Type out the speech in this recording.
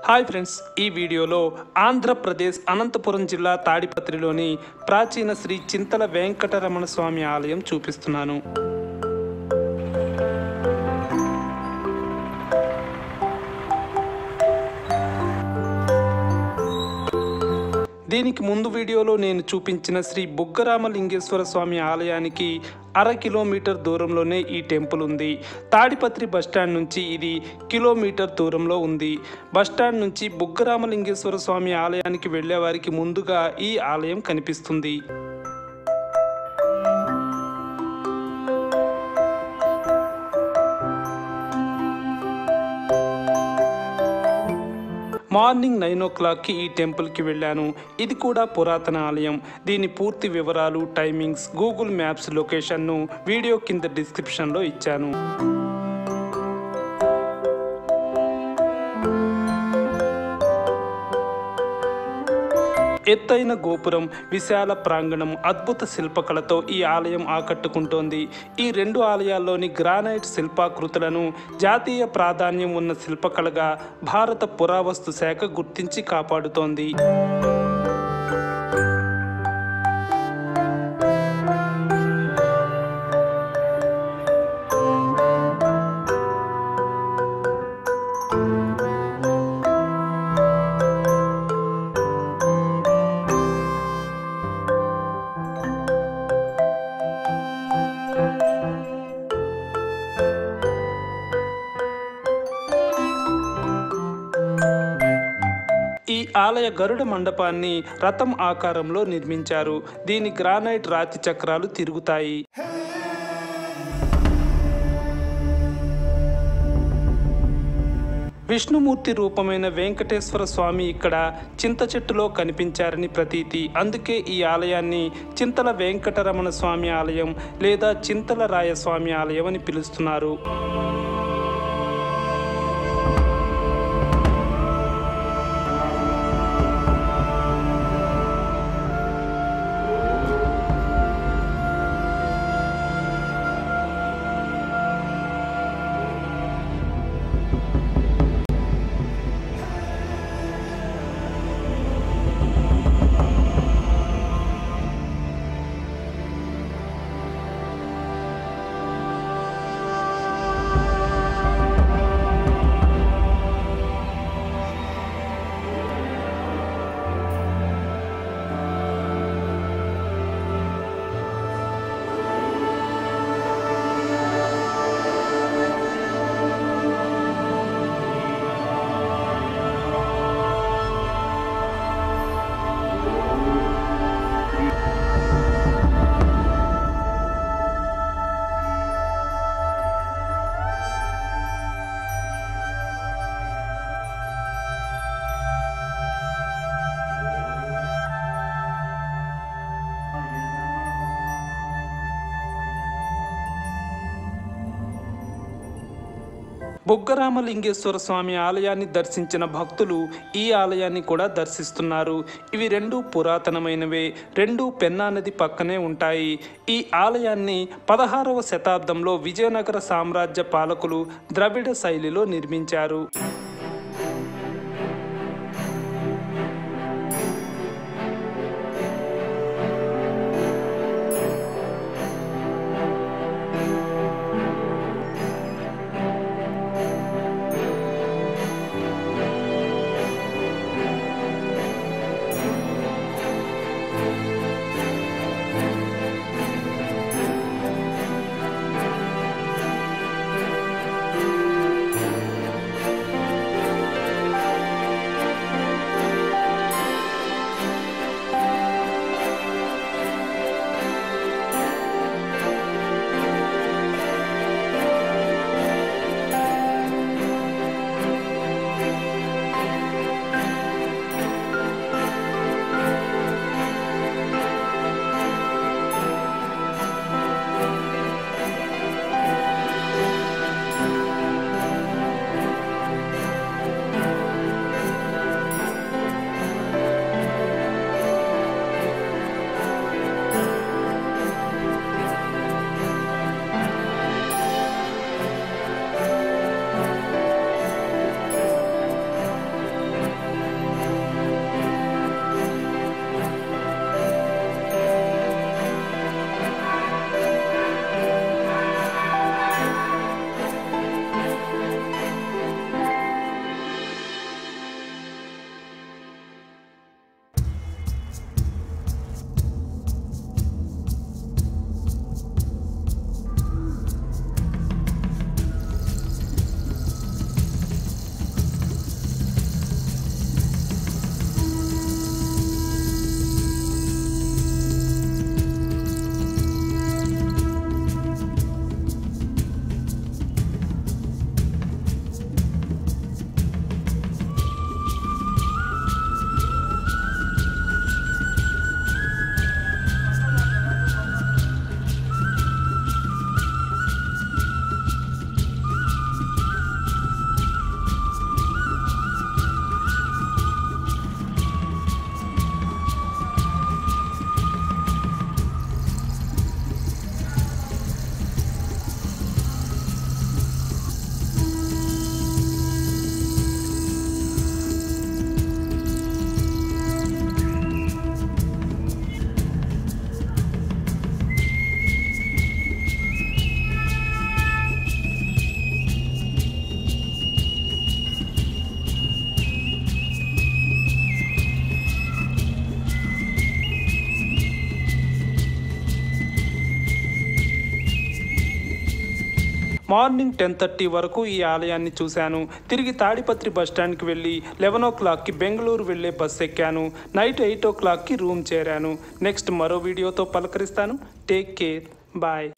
hi friends ఈ వీడియోలో ఆంధ్రప్రదేశ్ అనంతపురం జిల్లా తాడిపత్రిలోని ప్రాచీన శ్రీ చింతల వెంకటరమణ స్వామి ఆలయం చూపిస్తున్నాను దీనికి ముందు వీడియోలో నేను చూపించిన శ్రీ బుగ్గరామలింగేశ్వర స్వామి ఆలయానికి అర కిలోమీటర్ దూరంలోనే ఈ టెంపుల్ ఉంది తాడిపత్రి బస్టాండ్ నుంచి ఇది కిలోమీటర్ దూరంలో ఉంది బస్టాండ్ నుంచి బుగ్గరామలింగేశ్వర స్వామి ఆలయానికి వెళ్ళే వారికి ముందుగా ఈ ఆలయం కనిపిస్తుంది మార్నింగ్ నైన్ ఓ క్లాక్కి ఈ టెంపుల్కి వెళ్ళాను ఇది కూడా పురాతన ఆలయం దీని పూర్తి వివరాలు టైమింగ్స్ గూగుల్ మ్యాప్స్ లొకేషన్ను వీడియో కింద డిస్క్రిప్షన్లో ఇచ్చాను ఎత్తైన గోపురం విశాల ప్రాంగణం అద్భుత శిల్పకళతో ఈ ఆలయం ఆకట్టుకుంటోంది ఈ రెండు ఆలయాల్లోని గ్రానైట్ శిల్పాకృతులను జాతీయ ప్రాధాన్యం ఉన్న శిల్పకళగా భారత పురావస్తు శాఖ గుర్తించి కాపాడుతోంది ఈ ఆలయ గరుడ మండపాన్ని రథం ఆకారంలో నిర్మించారు దీని గ్రానైట్ రాతి చక్రాలు తిరుగుతాయి విష్ణుమూర్తి రూపమైన వెంకటేశ్వర స్వామి ఇక్కడ చింత చెట్టులో కనిపించారని ప్రతీతి అందుకే ఈ ఆలయాన్ని చింతల వెంకటరమణ స్వామి ఆలయం లేదా చింతల రాయ స్వామి ఆలయం అని పిలుస్తున్నారు బుగ్గరామలింగేశ్వర స్వామి ఆలయాన్ని దర్శించిన భక్తులు ఈ ఆలయాన్ని కూడా దర్శిస్తున్నారు ఇవి రెండు పురాతనమైనవే రెండు పెన్నా నది పక్కనే ఉంటాయి ఈ ఆలయాన్ని పదహారవ శతాబ్దంలో విజయనగర సామ్రాజ్య పాలకులు ద్రవిడ శైలిలో నిర్మించారు మార్నింగ్ టెన్ థర్టీ వరకు ఈ ఆలయాన్ని చూశాను తిరిగి తాడిపత్రి బస్ స్టాండ్కి వెళ్ళి లెవెన్ ఓ క్లాక్కి బెంగళూరు వెళ్ళే బస్ ఎక్కాను నైట్ ఎయిట్ ఓ క్లాక్కి రూమ్ చేరాను నెక్స్ట్ మరో వీడియోతో పలకరిస్తాను టేక్ కేర్ బాయ్